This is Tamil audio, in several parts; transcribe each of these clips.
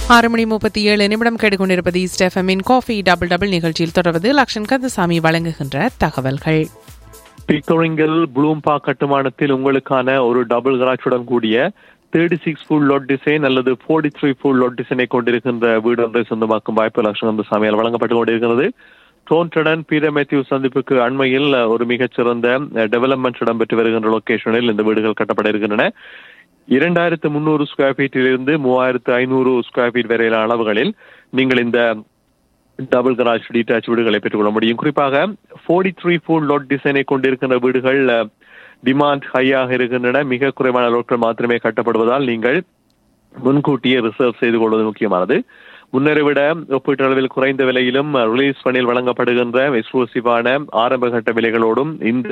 ஆறு மணி முப்பத்தி ஏழு நிமிடம் கேட்டுக்கொண்டிருப்பது ஈஸ்ட் எஃப்எம்மின் காஃபி டபுள் டபுள் நிகழ்ச்சியில் தொடர்வது லக்ஷன் கந்தசாமி வழங்குகின்ற தகவல்கள் பிக்கரிங்கில் ப்ளூம் பார்க் கட்டுமானத்தில் உங்களுக்கான ஒரு டபுள் கராஜுடன் கூடிய thirty six full lot design அல்லது ஃபோர்ட்டி த்ரீ ஃபுல் லோட் டிசைனை கொண்டிருக்கின்ற வீடு ஒன்றை சொந்தமாக்கும் வாய்ப்பு லட்சம் சாமியால் வழங்கப்பட்டு கொண்டிருக்கிறது டோன்டடன் பீர மேத்யூ சந்திப்புக்கு அண்மையில் ஒரு மிகச்சிறந்த டெவலப்மெண்ட் இடம்பெற்று வருகின்ற லொகேஷனில் இந்த வீடுகள் கட்டப்பட இருக்கின்றன இரண்டாயிரத்து முன்னூறு ஸ்கொயர் ஃபீட்டிலிருந்து மூவாயிரத்து ஐநூறு ஸ்கொயர் ஃபீட் வரையிலான அளவுகளில் நீங்கள் இந்த டபுள் கராஜ் டீடாச் வீடுகளை பெற்றுக்கொள்ள முடியும் குறிப்பாக ஃபோர்ட்டி த்ரீ ஃபுல் லோட் டிசைனை கொண்டிருக்கின்ற வீடுகள் டிமாண்ட் ஹையாக இருக்கின்றன மிக குறைவான லோட்கள் மாத்திரமே கட்டப்படுவதால் நீங்கள் முன்கூட்டியே ரிசர்வ் செய்து கொள்வது முக்கியமானது முன்னரை விட ஒப்பீட்டளவில் குறைந்த விலையிலும் ரிலீஸ் பணியில் வழங்கப்படுகின்ற எக்ஸ்க்ளூசிவான ஆரம்ப கட்ட விலைகளோடும் இந்த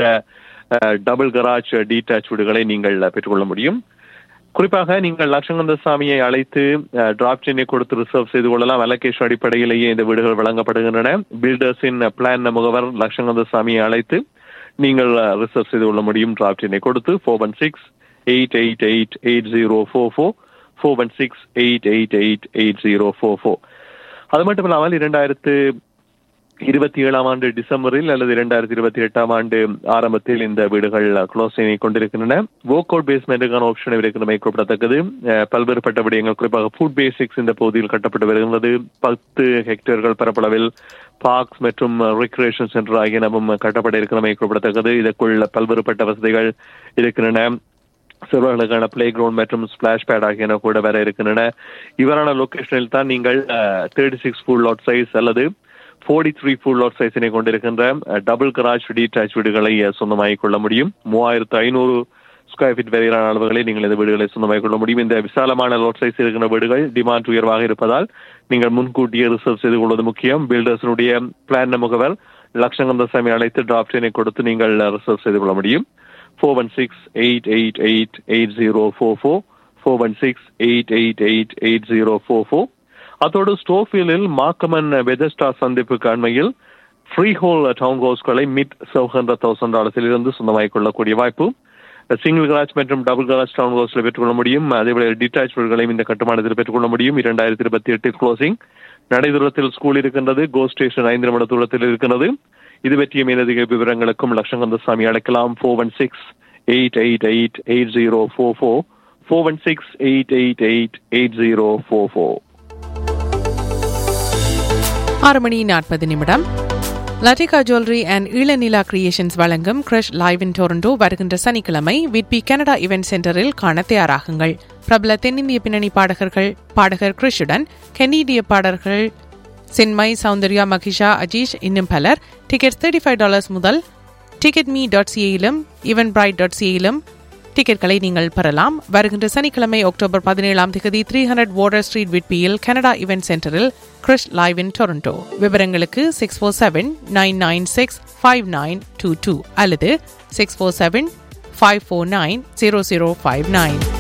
டபுள் கராஜ் டீடாச் வீடுகளை நீங்கள் பெற்றுக்கொள்ள முடியும் குறிப்பாக நீங்கள் லட்சங்கந்த சாமியை அழைத்து டிராப் சென்னை கொடுத்து ரிசர்வ் செய்து கொள்ளலாம் அலகேஷன் அடிப்படையிலேயே இந்த வீடுகள் வழங்கப்படுகின்றன பில்டர்ஸின் பிளான் முகவர் லட்சங்கந்த சாமியை அழைத்து நீங்கள் ரிசர்வ் செய்து கொள்ள முடியும் டிராப் சென்னை கொடுத்து four one six eight eight eight eight zero four four four one six eight eight eight eight zero four four அது மட்டும் இல்லாமல் இரண்டாயிரத்து இருபத்தி ஏழாம் ஆண்டு டிசம்பரில் அல்லது இரண்டாயிரத்தி இருபத்தி எட்டாம் ஆண்டு ஆரம்பத்தில் இந்த வீடுகள் க்ளோசினை கொண்டிருக்கின்றன ஒர்க் அவுட் பேஸ்மெண்ட்டுக்கான ஆப்ஷன் இருக்கின்றமை குறிப்பிடத்தக்கது பல்வேறுபட்ட விடயங்கள் குறிப்பாக ஃபுட் பேசிக்ஸ் இந்த பகுதியில் கட்டப்பட்டு வருகின்றது பத்து ஹெக்டேர்கள் பரப்பளவில் பார்க்ஸ் மற்றும் ரெக்ரேஷன் சென்டர் ஆகியனவும் கட்டப்பட இருக்கிறமை குறிப்பிடத்தக்கது இதற்குள் பல்வேறுபட்ட வசதிகள் இருக்கின்றன சிறுவர்களுக்கான பிளே கிரவுண்ட் மற்றும் ஸ்பிளாஷ் பேட் ஆகியன கூட வேற இருக்கின்றன இவரான லொகேஷனில் தான் நீங்கள் thirty six full lot size அல்லது ஃபோர்ட்டி த்ரீ ஃபுல் லாட் சைஸினை கொண்டிருக்கின்ற டபுள் கராஜ் டீடாச் வீடுகளை சொந்தமாகிக் கொள்ள முடியும் மூவாயிரத்து ஐநூறு ஸ்கொயர் ஃபீட் வரையிலான அளவுகளை நீங்கள் இந்த வீடுகளை சொந்தமாகிக் கொள்ள முடியும் இந்த விசாலமான லாட் சைஸ் இருக்கிற வீடுகள் டிமாண்ட் உயர்வாக இருப்பதால் நீங்கள் முன்கூட்டியே ரிசர்வ் செய்து கொள்வது முக்கியம் பில்டர்ஸினுடைய பிளான் முகவர் லட்சங்கந்த சாமி அழைத்து டிராப்டினை கொடுத்து நீங்கள் ரிசர்வ் செய்து கொள்ள முடியும் four one six eight eight eight eight zero four four four one six eight eight eight eight zero four four அதோடு ஸ்டோஃபீலில் மாக்கமன் வெதஸ்டா சந்திப்புக்கு அண்மையில் ஃப்ரீ ஹோல் டவுன் ஹவுஸ்களை மிட் செவன் ஹண்ட்ரட் தௌசண்ட் டாலர்ஸில் இருந்து சொந்தமாகிக் கொள்ளக்கூடிய வாய்ப்பு சிங்கிள் கராஜ் மற்றும் டபுள் கராஜ் டவுன் ஹவுஸ்ல பெற்றுக்கொள்ள முடியும் அதேபோல டிட்டாச் வீடுகளையும் இந்த கட்டுமானத்தில் பெற்றுக்கொள்ள முடியும் இரண்டாயிரத்தி இருபத்தி எட்டு க்ளோசிங் நடைதூரத்தில் ஸ்கூல் இருக்கின்றது கோ ஸ்டேஷன் ஐந்து நிமிட தூரத்தில் இருக்கிறது இது பற்றிய மேலதிக விவரங்களுக்கும் லட்சங்கந்தசாமி அழைக்கலாம் four one six eight eight eight eight zero four four four one six eight eight eight eight zero four four ஆறு மணி நாற்பது நிமிடம் Lathika jewellery and Ilanila creations வழங்கும் கிரஷ் லைவ் இன் டொரண்டோ வருகின்ற சனிக்கிழமை விட்பி கனடா இவென்ட் சென்டரில் காண தயாராகுங்கள் பிரபல தென்னிந்திய பின்னணி பாடகர்கள் பாடகர் கிரிஷுடன் கெனீடிய பாடகர்கள் சின்மை சௌந்தர்யா மகிஷா அஜீஷ் இன்னும் பலர் டிக்கெட் தேர்ட்டி ஃபைவ் டாலர்ஸ் முதல் டிக்கெட் மீ டாட் சிஏயிலும் ஈவன் பிரைட் டாட் சிஏயிலும் டிக்கெட்களை நீங்கள் பெறலாம் வருகின்ற சனிக்கிழமை அக்டோபர் பதினேழாம் தேதி த்ரீ ஹண்ட்ரட் வார்டர் ஸ்ட்ரீட் விட்பியில் கனடா இவென்ட் சென்டரில் கிறிஸ் லைவ் இன் டொரண்டோ விவரங்களுக்கு six four seven nine nine six five nine two two அல்லது six four seven five four nine zero zero five nine